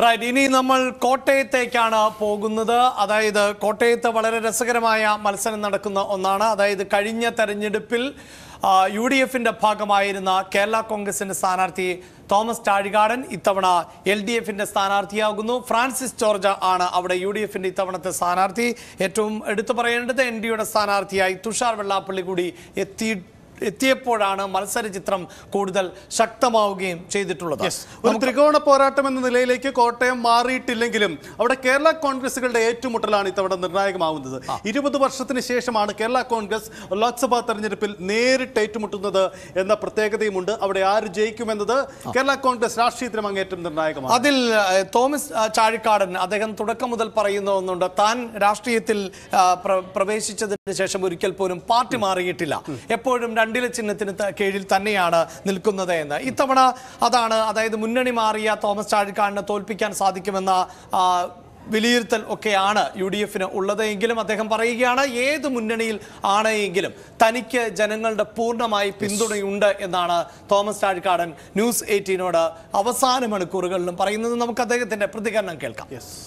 Right ഇനി നമ്മൾ കോട്ടയത്തേക്കാണ് പോകുന്നത് അതായത് കോട്ടയത്ത് വളരെ രസകരമായ മത്സരം നടക്കുന്ന ഒന്നാണ് അതായത് കഴിഞ്ഞ തെരഞ്ഞെടുപ്പിൽ യു ഡി എഫിന്റെ ഭാഗമായിരുന്ന കേരള കോൺഗ്രസിന്റെ സ്ഥാനാർത്ഥി തോമസ് ചാഴികാടൻ ഇത്തവണ എൽ ഡി എഫിന്റെ സ്ഥാനാർത്ഥിയാകുന്നു ഫ്രാൻസിസ് ജോർജ ആണ് അവിടെ യു ഡി എഫിന്റെ ഇത്തവണത്തെ സ്ഥാനാർത്ഥി ഏറ്റവും എടുത്തു പറയേണ്ടത് എൻ ഡിയുടെ സ്ഥാനാർത്ഥിയായി തുഷാർ വെള്ളാപ്പള്ളി കൂടി എത്തി എത്തിയപ്പോഴാണ് മത്സര ചിത്രം കൂടുതൽ ശക്തമാവുകയും ചെയ്തിട്ടുള്ളത് ഒരു ത്രികോണ പോരാട്ടം എന്ന നിലയിലേക്ക് കോട്ടയം മാറിയിട്ടില്ലെങ്കിലും അവിടെ കേരള കോൺഗ്രസുകളുടെ ഏറ്റുമുട്ടലാണ് ഇത്തവണ നിർണായകമാവുന്നത് ഇരുപത് വർഷത്തിന് ശേഷമാണ് കേരള കോൺഗ്രസ് ലോക്സഭാ തെരഞ്ഞെടുപ്പിൽ നേരിട്ട് ഏറ്റുമുട്ടുന്നത് എന്ന പ്രത്യേകതയുമുണ്ട് അവിടെ ആര് ജയിക്കുമെന്നത് കേരള കോൺഗ്രസ് രാഷ്ട്രീയത്തിലും അങ്ങേറ്റം നിർണായകമാണ് അതിൽ ഏഹ്, തോമസ് ആ, ചാഴിക്കാടൻ അദ്ദേഹം തുടക്കം മുതൽ പറയുന്ന ഒന്നുണ്ട് താൻ രാഷ്ട്രീയത്തിൽ ആ, പ്ര- പ്രവേശിച്ചതിന് ശേഷം ഒരിക്കൽ പോലും പാർട്ടി മാറിയിട്ടില്ല എപ്പോഴും രണ്ടില ചിഹ്നത്തിന് ത- കീഴിൽ തന്നെയാണ് നിൽക്കുന്നത് എന്ന് ഇത്തവണ അതാണ് അതായത് മുന്നണി മാറിയ തോമസ് ചാഴിക്കാടിനെ തോൽപ്പിക്കാൻ സാധിക്കുമെന്ന ആ, വിലയിരുത്തൽ ഒക്കെയാണ് യു ഡി എഫിന് ഉള്ളത് എങ്കിലും അദ്ദേഹം പറയുകയാണ് ഏത് മുന്നണിയിൽ ആണ് എങ്കിലും തനിക്ക് ജനങ്ങളുടെ പൂർണ്ണമായി പിന്തുണയുണ്ട് എന്നാണ് തോമസ് ചാഴിക്കാടൻ ന്യൂസ് എയ്റ്റീനോട് അവസാന മണിക്കൂറുകളിലും പറയുന്നത് നമുക്ക് അദ്ദേഹത്തിന്റെ പ്രതികരണം കേൾക്കാം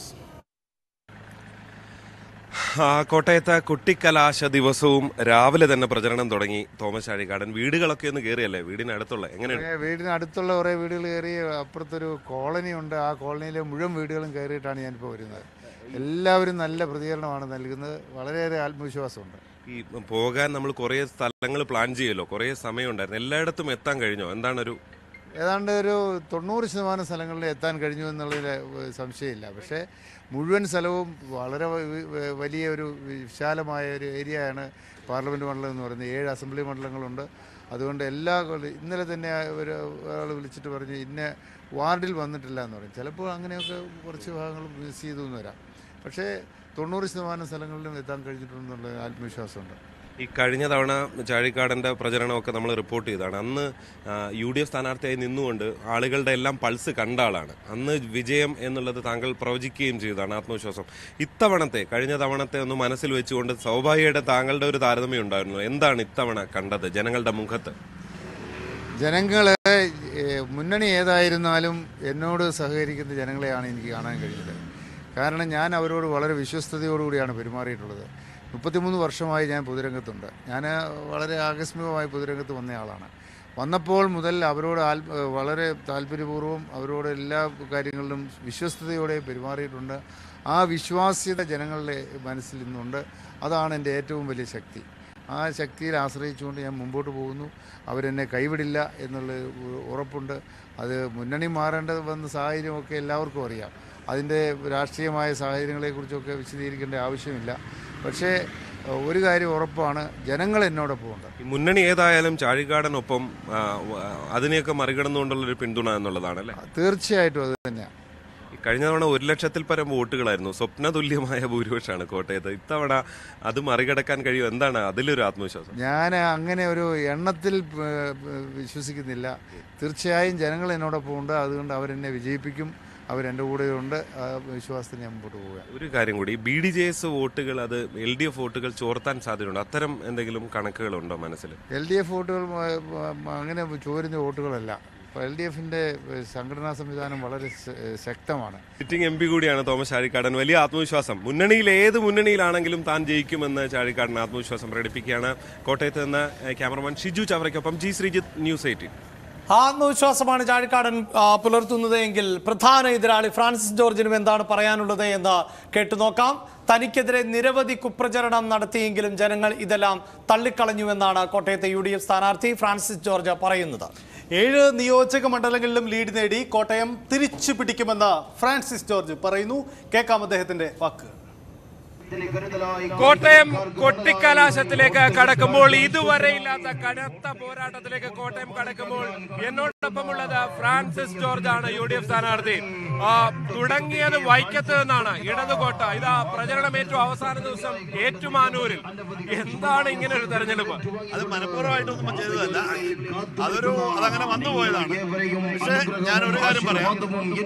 ആ, കോട്ടയത്ത് കുട്ടിക്കലാശ ദിവസവും രാവിലെ തന്നെ പ്രചരണം തുടങ്ങി തോമസ് ചാഴിക്കാടൻ വീടുകളൊക്കെ ഒന്ന് കയറിയല്ലേ വീടിനടുത്തുള്ള എങ്ങനെയാണ് ഏ, വീടിന് അടുത്തുള്ള കുറേ വീടുകൾ കയറി അപ്പുറത്തൊരു കോളനി ഉണ്ട് ആ കോളനിയിലെ മുഴുവൻ വീടുകളും കയറിയിട്ടാണ് ഞാനിപ്പോൾ വരുന്നത് എല്ലാവരും നല്ല പ്രതികരണമാണ് നൽകുന്നത് വളരെയേറെ ആത്മവിശ്വാസമുണ്ട് ഈ പോകാൻ നമ്മൾ കുറേ സ്ഥലങ്ങൾ പ്ലാൻ ചെയ്യുമല്ലോ കുറേ സമയം ഉണ്ടായിരുന്നു എല്ലായിടത്തും എത്താൻ കഴിഞ്ഞോ എന്താണ് ഒരു ഏതാണ്ട് ഒരു തൊണ്ണൂറ് ശതമാനം സ്ഥലങ്ങളിൽ എത്താൻ കഴിഞ്ഞു എന്നുള്ളതിൽ ഏ, സംശയമില്ല പക്ഷേ മുഴുവൻ സ്ഥലവും വളരെ വ- വ- വലിയ ഒരു വിശാലമായ ഒരു ഏരിയയാണ് പാർലമെൻറ്റ് മണ്ഡലം എന്ന് പറയുന്നത് ഏഴ് അസംബ്ലി മണ്ഡലങ്ങളുണ്ട് അതുകൊണ്ട് എല്ലാ കൊല്ല- ഇന്നലെ തന്നെ ഒരു ആൾ വിളിച്ചിട്ട് പറഞ്ഞു ഇന്ന വാർഡിൽ വന്നിട്ടില്ല എന്ന് പറയും ചിലപ്പോൾ അങ്ങനെയൊക്കെ കുറച്ച് ഭാഗങ്ങൾ മിസ് ചെയ്തു എന്ന് വരാം പക്ഷേ തൊണ്ണൂറ് ശതമാനം സ്ഥലങ്ങളിലും എത്താൻ കഴിഞ്ഞിട്ടുണ്ടെന്നുള്ള ആത്മവിശ്വാസമുണ്ട് ഈ കഴിഞ്ഞ തവണ ചാഴിക്കാടൻ്റെ പ്രചരണമൊക്കെ നമ്മൾ റിപ്പോർട്ട് ചെയ്തതാണ് അന്ന് യു ഡി എഫ് സ്ഥാനാർത്ഥിയായി നിന്നുകൊണ്ട് ആളുകളുടെ എല്ലാം പൾസ് കണ്ട ആളാണ് അന്ന് വിജയം എന്നുള്ളത് താങ്കൾ പ്രവചിക്കുകയും ചെയ്തതാണ് ആത്മവിശ്വാസം ഇത്തവണത്തെ കഴിഞ്ഞ തവണത്തെ ഒന്ന് മനസ്സിൽ വെച്ചുകൊണ്ട് സ്വാഭാവികമായിട്ട് താങ്കളുടെ ഒരു താരതമ്യം ഉണ്ടായിരുന്നു എന്താണ് ഇത്തവണ കണ്ടത് ജനങ്ങളുടെ മുഖത്ത് ജനങ്ങളെ ഏഹ്, മുന്നണി ഏതായിരുന്നാലും എന്നോട് സഹകരിക്കുന്ന ജനങ്ങളെയാണ് എനിക്ക് കാണാൻ കഴിഞ്ഞത് കാരണം ഞാൻ അവരോട് വളരെ വിശ്വസ്തയോടുകൂടിയാണ് പെരുമാറിയിട്ടുള്ളത് മുപ്പത്തിമൂന്ന് വർഷമായി ഞാൻ പൊതുരംഗത്തുണ്ട് ഞാൻ വളരെ ആകസ്മികമായി പൊതുരംഗത്ത് വന്നയാളാണ് വന്നപ്പോൾ മുതൽ അവരോട് ആൽ വളരെ താല്പര്യപൂർവ്വം അവരോട് എല്ലാ കാര്യങ്ങളിലും വിശ്വസ്തയോടെ പെരുമാറിയിട്ടുണ്ട് ആ വിശ്വാസ്യത ജനങ്ങളുടെ മനസ്സിൽ ഇന്നുണ്ട് അതാണ് എൻ്റെ ഏറ്റവും വലിയ ശക്തി ആ ശക്തിയിൽ ആശ്രയിച്ചുകൊണ്ട് ഞാൻ മുമ്പോട്ട് പോകുന്നു അവരെന്നെ കൈവിടില്ല എന്നുള്ള ഉ- ഉറപ്പുണ്ട് അത് മുന്നണി മാറേണ്ടത് വന്ന സാഹചര്യമൊക്കെ എല്ലാവർക്കും അറിയാം അതിൻ്റെ രാഷ്ട്രീയമായ സാഹചര്യങ്ങളെക്കുറിച്ചൊക്കെ വിശദീകരിക്കേണ്ട ആവശ്യമില്ല പക്ഷേ ഏഹ്, ഒരു കാര്യം ഉറപ്പാണ് ജനങ്ങൾ എന്നോടൊപ്പമുണ്ട് ഈ മുന്നണി ഏതായാലും ചാഴിക്കാടനൊപ്പം ആ, വ- അതിനെയൊക്കെ മറികടന്നുകൊണ്ടുള്ളൊരു പിന്തുണ എന്നുള്ളതാണ് അല്ലേ തീർച്ചയായിട്ടും അത് തന്നെയാണ് ഈ കഴിഞ്ഞ തവണ ഒരു ലക്ഷത്തിൽ പരം വോട്ടുകളായിരുന്നു സ്വപ്ന തുല്യമായ ഭൂരിപക്ഷമാണ് കോട്ടയത്ത് ഇത്തവണ അത് മറികടക്കാൻ കഴിയും എന്താണ് അതിലൊരു ആത്മവിശ്വാസം ഞാൻ അങ്ങനെ ഒരു എണ്ണത്തിൽ ഏഹ്, വിശ്വസിക്കുന്നില്ല തീർച്ചയായും ജനങ്ങൾ എന്നോടൊപ്പം ഉണ്ട് അതുകൊണ്ട് അവരെന്നെ വിജയിപ്പിക്കും അവരെൻ്റെ കൂടെയുണ്ട് ആ വിശ്വാസത്തിന് ഞാൻ മുമ്പോട്ട് പോവുക ഒരു കാര്യം കൂടി ബി ഡി ജെ എസ് വോട്ടുകൾ അത് എൽ ഡി എഫ് വോട്ടുകൾ ചോർത്താൻ സാധ്യതയുണ്ട് അത്തരം എന്തെങ്കിലും കണക്കുകളുണ്ടോ മനസ്സിൽ എൽ ഡി എഫ് വോട്ടുകൾ മ- മ- അങ്ങനെ ചോരുന്ന വോട്ടുകളല്ല എൽ ഡി എഫിൻ്റെ സംഘടനാ സംവിധാനം വളരെ ശ- ശക്തമാണ് സിറ്റിംഗ് എം പി കൂടിയാണ് തോമസ് ചാഴിക്കാടൻ വലിയ ആത്മവിശ്വാസം മുന്നണിയിൽ ഏത് മുന്നണിയിലാണെങ്കിലും താൻ ജയിക്കുമെന്ന് ചാഴിക്കാടൻ ആത്മവിശ്വാസം പ്രകടിപ്പിക്കുകയാണ് കോട്ടയത്ത് നിന്ന് ഏഹ്, ക്യാമറമാൻ ഷിജു ചവറയ്ക്കൊപ്പം ജി ശ്രീജിത്ത് ന്യൂസ് എയ്റ്റീൻ ആത്മവിശ്വാസമാണ് ചാഴിക്കാടൻ ആ, പുലർത്തുന്നത് എങ്കിൽ പ്രധാന എതിരാളി ഫ്രാൻസിസ് ജോർജിനും എന്താണ് പറയാനുള്ളത് എന്ന് കേട്ടു നോക്കാം തനിക്കെതിരെ നിരവധി കുപ്രചരണം നടത്തിയെങ്കിലും ജനങ്ങൾ ഇതെല്ലാം തള്ളിക്കളഞ്ഞുവെന്നാണ് കോട്ടയത്തെ യു ഡി എഫ് സ്ഥാനാർത്ഥി ഫ്രാൻസിസ് ജോർജ് പറയുന്നത് ഏഴ് നിയോജക മണ്ഡലങ്ങളിലും ലീഡ് നേടി കോട്ടയം തിരിച്ചു പിടിക്കുമെന്ന് ഫ്രാൻസിസ് ജോർജ് പറയുന്നു കേൾക്കാം അദ്ദേഹത്തിന്റെ വാക്കുകൾ കോട്ടയം കൊട്ടിക്കലാശത്തിലേക്ക് കടക്കുമ്പോൾ ഇതുവരെ ഇല്ലാത്ത കനത്ത പോരാട്ടത്തിലേക്ക് കോട്ടയം കടക്കുമ്പോൾ എന്നോടൊപ്പമുള്ളത് ഫ്രാൻസിസ് ജോർജ് ആണ് യു ഡി എഫ് സ്ഥാനാർത്ഥി ആ, തുടങ്ങിയത് വൈക്കത്ത് നിന്നാണ് ഇടതുകോട്ട ഇതാ പ്രചരണം ഏറ്റവും അവസാന ദിവസം ഏറ്റുമാനൂരിൽ എന്താണ് ഇങ്ങനെ ഒരു തെരഞ്ഞെടുപ്പ് അത് മനഃപൂർവ്വമായിട്ടൊന്നും ചെയ്തതല്ല അതൊരു അതങ്ങനെ വന്നു പോയതാണ് പക്ഷേ ഞാൻ ഒരു കാര്യം പറയാം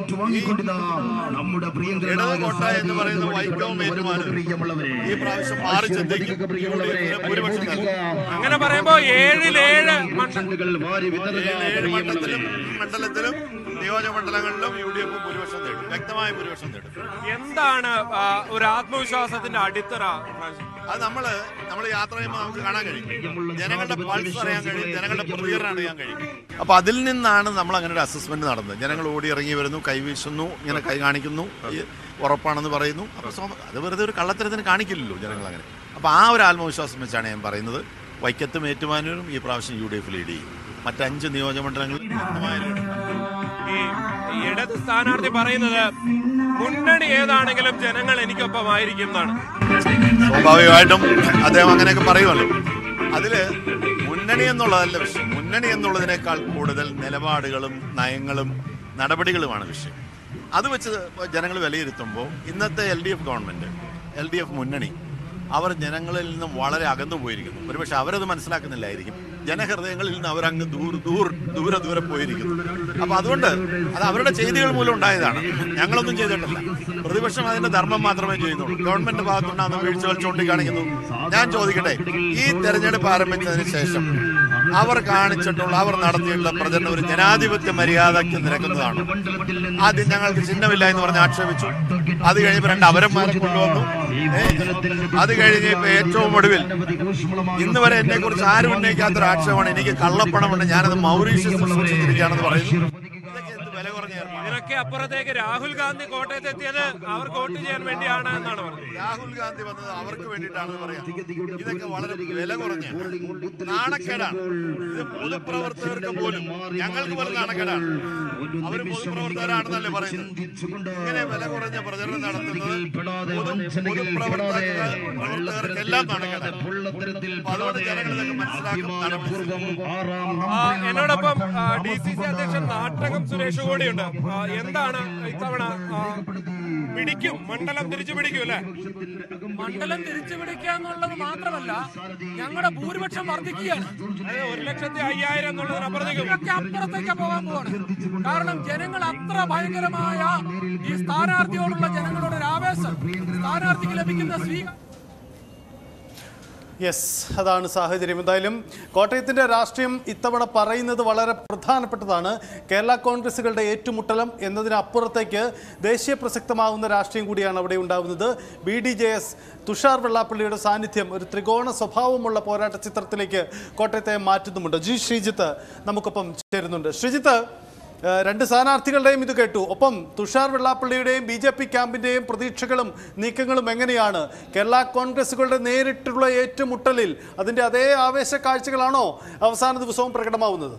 ഇടത് കോട്ട എന്ന് പറയുന്ന വൈക്കവും ഏറ്റുമാനും ഈ പ്രാവശ്യം മാറി ചിന്തിക്കും യുഡിഎഫിന് ഭൂരിപക്ഷം നൽകും. അങ്ങനെ പറയുമ്പോ ഏഴിൽ ഏഴ് മണ്ഡലം ഏഴ് ഏഴ് മണ്ഡലത്തിലും മണ്ഡലത്തിലും നിയോജകമണ്ഡലങ്ങളിലും യു ഡി എഫ് ഭൂരിപക്ഷം നേടും വ്യക്തമായ ഭൂരിപക്ഷം നേടും എന്താണ് ആ, ഒരു ആത്മവിശ്വാസത്തിന്റെ അടിത്തറ ഫ്രാൻസിസ്? അത് നമ്മള് നമ്മൾ യാത്ര ചെയ്യുമ്പോൾ നമുക്ക് കാണാൻ കഴിയും ജനങ്ങളുടെ പൾസ് അറിയാൻ കഴിയും ജനങ്ങളുടെ പ്രതികരണം അറിയാൻ കഴിയും അപ്പൊ അതിൽ നിന്നാണ് നമ്മൾ അങ്ങനെ ഒരു അസസ്മെന്റ് നടന്നത് ജനങ്ങൾ ഓടി ഇറങ്ങി വരുന്നു കൈവീശുന്നു ഇങ്ങനെ കൈ കാണിക്കുന്നു ഈ ഉറപ്പാണെന്ന് പറയുന്നു അപ്പൊ സ്വാഭ- അത് വെറുതെ ഒരു കള്ളത്തരത്തിന് കാണിക്കില്ലല്ലോ ജനങ്ങൾ അങ്ങനെ അപ്പൊ ആ ഒരു ആത്മവിശ്വാസം വെച്ചാണ് ഞാൻ പറയുന്നത് വൈക്കത്തും ഏറ്റുമാനൂരും ഈ പ്രാവശ്യം യു ഡി എഫ് ലീഡ് ചെയ്യും മറ്റഞ്ച് നിയോജകമണ്ഡലങ്ങളിൽ വ്യക്തമായ lead ഉണ്ട്. ഈ ഇടത് സ്ഥാനാർത്ഥി പറയുന്നത് മുന്നണി ഏതാണെങ്കിലും ജനങ്ങൾ എനിക്കൊപ്പമായിരിക്കും എന്നാണ് സ്വാഭാവികമായിട്ടും അദ്ദേഹം അങ്ങനെയൊക്കെ പറയുമല്ലോ അതില് മുന്നണി എന്നുള്ളതല്ല വിഷയം മുന്നണി എന്നുള്ളതിനേക്കാൾ കൂടുതൽ നിലപാടുകളും നയങ്ങളും നടപടികളുമാണ് വിഷയം അത് വെച്ച് ജനങ്ങൾ വിലയിരുത്തുമ്പോൾ ഇന്നത്തെ L D F government L D F മുന്നണി അവർ ജനങ്ങളിൽ നിന്നും വളരെ അകന്നു പോയിരിക്കുന്നു ഒരുപക്ഷെ അവരത് മനസ്സിലാക്കുന്നില്ലായിരിക്കും ജനഹൃദയങ്ങളിൽ നിന്ന് അവരങ്ങ് ദൂർ ദൂർ ദൂരെ ദൂരെ പോയിരിക്കുന്നു അപ്പൊ അതുകൊണ്ട് അത് അവരുടെ ചെയ്തികൾ മൂലം ഉണ്ടായതാണ് ഞങ്ങളൊന്നും ചെയ്തിട്ടില്ല പ്രതിപക്ഷം അതിന്റെ ധർമ്മം മാത്രമേ ചെയ്യുന്നുള്ളൂ ഗവൺമെന്റ് ഭാഗത്തുണ്ടാകുന്ന വീഴ്ചകൾ ചൂണ്ടിക്കാണിക്കുന്നു ഞാൻ ചോദിക്കട്ടെ ഈ തെരഞ്ഞെടുപ്പ് ആരംഭിച്ചതിന് ശേഷം അവർ കാണിച്ചിട്ടുള്ള അവർ നടത്തിയിട്ടുള്ള പ്രചരണം ഒരു ജനാധിപത്യ മര്യാദയ്ക്ക് നിരക്കുന്നതാണ് ആദ്യം ഞങ്ങൾക്ക് ചിഹ്നമില്ല എന്ന് പറഞ്ഞ് ആക്ഷേപിച്ചു അത് കഴിഞ്ഞപ്പോൾ രണ്ട് അവരന്മാരെ കൊണ്ടുവന്നു ഏ, അത് കഴിഞ്ഞ് ഇപ്പൊ ഏറ്റവും ഒടുവിൽ ഇന്ന് വരെ എന്നെ കുറിച്ച് ആരും ഉന്നയിക്കാത്തൊരു ആക്ഷേപമാണ് എനിക്ക് കള്ളപ്പണമുണ്ട് ഞാനത് മൗറീഷ്യസ് സൂക്ഷിച്ചിരിക്കുകയാണെന്ന് പറയുന്നു ഇതൊക്കെ എന്ത് വില കുറഞ്ഞ ഏർപ്പാടാണ്? ഇതിനൊക്കെ അപ്പുറത്തേക്ക് രാഹുൽ ഗാന്ധി കോട്ടയത്ത് എത്തിയത് അവർക്ക് വോട്ട് ചെയ്യാൻ വേണ്ടിയാണ് എന്നാണ് പറഞ്ഞത് രാഹുൽ ഗാന്ധി വന്നത് അവർക്ക് വേണ്ടിയിട്ടാണെന്ന് പറയാം ഇതൊക്കെ വളരെ വില കുറഞ്ഞ നാണക്കേടാണ് ഇത് പൊതുപ്രവർത്തകർക്ക് പോലും ഞങ്ങൾക്ക് പോലും നാണക്കേടാണ് അവർ പൊതുപ്രവർത്തകരാണെന്നല്ലേ പറയുന്നത് ഇങ്ങനെ വില കുറഞ്ഞ പ്രചരണം നടത്തുന്നത് പൊതു പൊതുപ്രവർത്തക പ്രവർത്തകർക്കെല്ലാം നാണക്കേടാണ് അപ്പൊ അതുകൊണ്ട് ജനങ്ങൾ ഇതൊക്കെ മനസ്സിലാക്കും നടപ്പിലാക്കും ആ, എന്നോടൊപ്പം ഡി സി സി അധ്യക്ഷൻ നാട്ടകം സുരേഷ് കൂടിയുണ്ട് ആ, എന്താണ് ഇത്തവണ ആ, പിടിക്കും മണ്ഡലം തിരിച്ചു പിടിക്കും അല്ലേ മണ്ഡലം തിരിച്ചു പിടിക്കുക എന്നുള്ളത് മാത്രമല്ല ഞങ്ങളുടെ ഭൂരിപക്ഷം വർദ്ധിക്കുകയാണ് അതായത് ഒരു ലക്ഷത്തി അയ്യായിരം എന്നുള്ളതിനപ്പുറത്തേക്ക് ഇതൊക്കെ അപ്പുറത്തേക്ക് പോകാൻ പോവാണ് കാരണം ജനങ്ങൾ അത്ര ഭയങ്കരമായ ഈ സ്ഥാനാർത്ഥിയോടുള്ള ജനങ്ങളുടെ ഒരു ആവേശം സ്ഥാനാർത്ഥിക്ക് ലഭിക്കുന്ന സ്വീകാരം യെസ് അതാണ് സാഹചര്യം എന്തായാലും കോട്ടയത്തിൻ്റെ രാഷ്ട്രീയം ഇത്തവണ പറയുന്നത് വളരെ പ്രധാനപ്പെട്ടതാണ് കേരള കോൺഗ്രസുകളുടെ ഏറ്റുമുട്ടലം എന്നതിനപ്പുറത്തേക്ക് ദേശീയ പ്രസക്തമാകുന്ന രാഷ്ട്രീയം കൂടിയാണ് അവിടെ ഉണ്ടാകുന്നത് B D J S Tushar വെള്ളാപ്പള്ളിയുടെ സാന്നിധ്യം ഒരു ത്രികോണ സ്വഭാവമുള്ള പോരാട്ട ചിത്രത്തിലേക്ക് കോട്ടയത്തെ മാറ്റുന്നുമുണ്ട് ജി ശ്രീജിത്ത് നമുക്കൊപ്പം ചേരുന്നുണ്ട് ശ്രീജിത്ത് ഏഹ് രണ്ട് സ്ഥാനാർത്ഥികളുടെയും ഇത് കേട്ടു ഒപ്പം തുഷാർ വെള്ളാപ്പള്ളിയുടെയും ബി ജെ പി ക്യാമ്പിന്റെയും പ്രതീക്ഷകളും നീക്കങ്ങളും എങ്ങനെയാണ് കേരള കോൺഗ്രസുകളുടെ നേരിട്ടുള്ള ഏറ്റുമുട്ടലിൽ അതിന്റെ അതേ ആവേശ കാഴ്ചകളാണോ അവസാന ദിവസവും പ്രകടമാവുന്നത്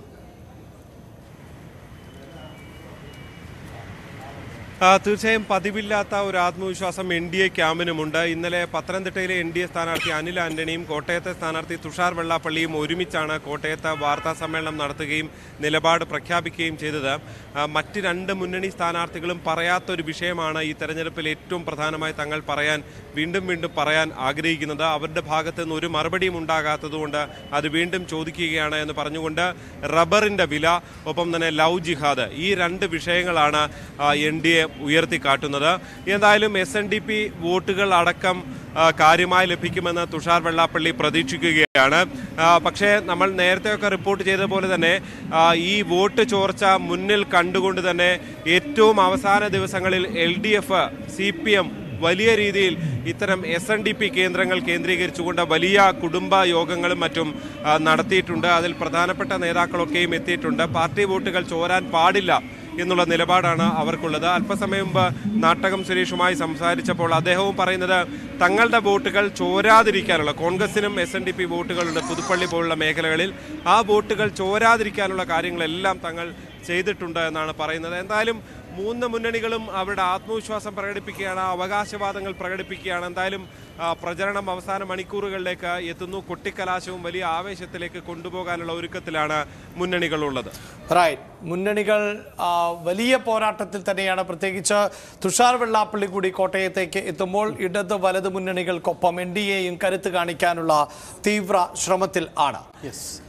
ആ, തീർച്ചയായും പതിവില്ലാത്ത ഒരു ആത്മവിശ്വാസം എൻ ഡി എ ക്യാമ്പിനുമുണ്ട് ഇന്നലെ പത്തനംതിട്ടയിലെ എൻ ഡി എ സ്ഥാനാർത്ഥി അനിൽ ആന്റണിയും കോട്ടയത്തെ സ്ഥാനാർത്ഥി തുഷാർ വെള്ളാപ്പള്ളിയും ഒരുമിച്ചാണ് കോട്ടയത്ത് വാർത്താ സമ്മേളനം നടത്തുകയും നിലപാട് പ്രഖ്യാപിക്കുകയും ചെയ്തത് ആ, മറ്റ് രണ്ട് മുന്നണി സ്ഥാനാർത്ഥികളും പറയാത്തൊരു വിഷയമാണ് ഈ തെരഞ്ഞെടുപ്പിൽ ഏറ്റവും പ്രധാനമായി തങ്ങൾ പറയാൻ വീണ്ടും വീണ്ടും പറയാൻ ആഗ്രഹിക്കുന്നത് അവരുടെ ഭാഗത്ത് നിന്ന് ഒരു മറുപടിയും ഉണ്ടാകാത്തതുകൊണ്ട് അത് വീണ്ടും ചോദിക്കുകയാണ് എന്ന് പറഞ്ഞുകൊണ്ട് റബ്ബറിന്റെ വില ഒപ്പം തന്നെ ലവ് ജിഹാദ് ഈ രണ്ട് വിഷയങ്ങളാണ് എൻ ഡി എ ഉയർത്തിക്കാട്ടുന്നത് എന്തായാലും എസ് എൻ ഡി പി വോട്ടുകൾ അടക്കം ആ, കാര്യമായി ലഭിക്കുമെന്ന് തുഷാർ വെള്ളാപ്പള്ളി പ്രതീക്ഷിക്കുകയാണ് ആ, പക്ഷേ നമ്മൾ നേരത്തെയൊക്കെ റിപ്പോർട്ട് ചെയ്ത പോലെ തന്നെ ആ, ഈ വോട്ട് ചോർച്ച മുന്നിൽ കണ്ടുകൊണ്ട് തന്നെ ഏറ്റവും അവസാന ദിവസങ്ങളിൽ L D F C P M വലിയ രീതിയിൽ ഇത്തരം എസ് എൻ ഡി പി കേന്ദ്രങ്ങൾ കേന്ദ്രീകരിച്ചുകൊണ്ട് വലിയ കുടുംബ യോഗങ്ങളും മറ്റും ആ, നടത്തിയിട്ടുണ്ട് അതിൽ പ്രധാനപ്പെട്ട നേതാക്കളൊക്കെയും എത്തിയിട്ടുണ്ട് പാർട്ടി വോട്ടുകൾ ചോരാൻ പാടില്ല എന്നുള്ള നിലപാടാണ് അവർക്കുള്ളത് അല്പസമയം മുമ്പ് നാട്ടകം സുരേഷുമായി സംസാരിച്ചപ്പോൾ അദ്ദേഹവും പറയുന്നത് തങ്ങളുടെ വോട്ടുകൾ ചോരാതിരിക്കാനുള്ള കോൺഗ്രസിനും എസ് എൻ ഡി പി വോട്ടുകളുണ്ട് പുതുപ്പള്ളി പോലുള്ള മേഖലകളിൽ ആ വോട്ടുകൾ ചോരാതിരിക്കാനുള്ള കാര്യങ്ങളെല്ലാം തങ്ങൾ ചെയ്തിട്ടുണ്ട് എന്നാണ് പറയുന്നത് എന്തായാലും മൂന്ന് മുന്നണികളും അവരുടെ ആത്മവിശ്വാസം പ്രകടിപ്പിക്കുകയാണ് അവകാശവാദങ്ങൾ പ്രകടിപ്പിക്കുകയാണ് എന്തായാലും ആ, പ്രചരണം അവസാന മണിക്കൂറുകളിലേക്ക് എത്തുന്നു കൊട്ടിക്കലാശവും വലിയ ആവേശത്തിലേക്ക് കൊണ്ടുപോകാനുള്ള ഒരുക്കത്തിലാണ് മുന്നണികളുള്ളത് റൈറ്റ് മുന്നണികൾ ആ, വലിയ പോരാട്ടത്തിൽ തന്നെയാണ് പ്രത്യേകിച്ച് തുഷാർ വെള്ളാപ്പള്ളി കൂടി കോട്ടയത്തേക്ക് എത്തുമ്പോൾ ഇടത് വലത് മുന്നണികൾക്കൊപ്പം എൻ ഡി എയും കരുത്ത് കാണിക്കാനുള്ള തീവ്ര ശ്രമത്തിൽ ആണ് യെസ്